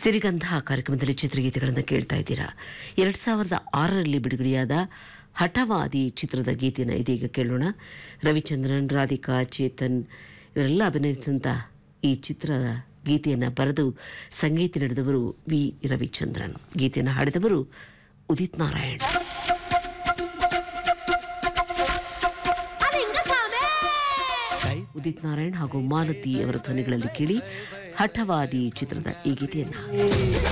ಸಿರಿಗಂಧ ಕಾರ್ಯಕ್ರಮದಲ್ಲಿ ಚಿತ್ರಗೀತೆಗಳನ್ನು ಕೇಳ್ತಾ ಇದ್ದೀರಾ ಎರಡು ಸಾವಿರದ ಆರರಲ್ಲಿ ಬಿಡುಗಡೆಯಾದ ಹಠವಾದಿ ಚಿತ್ರದ ಗೀತೆಯನ್ನು ಇದೀಗ ಕೇಳೋಣ ರವಿಚಂದ್ರನ್ ರಾಧಿಕಾ ಚೇತನ್ ಇವರೆಲ್ಲ ಅಭಿನಯಿಸಿದಂಥ ಈ ಚಿತ್ರದ ಗೀತೆಯನ್ನು ಬರೆದು ಸಂಗೀತ ನೀಡಿದವರು ವಿ ರವಿಚಂದ್ರನ್ ಗೀತೆಯನ್ನು ಹಾಡಿದವರು ಉದಿತ್ ನಾರಾಯಣ್ ಉದಿತ್ ನಾರಾಯಣ್ ಹಾಗೂ ಮಾಲತಿ ಅವರ ಧ್ವನಿಗಳಲ್ಲಿ ಕೇಳಿ ಹಠವಾದಿ ಚಿತ್ರದ ಈ ಗೀತೆಯನ್ನು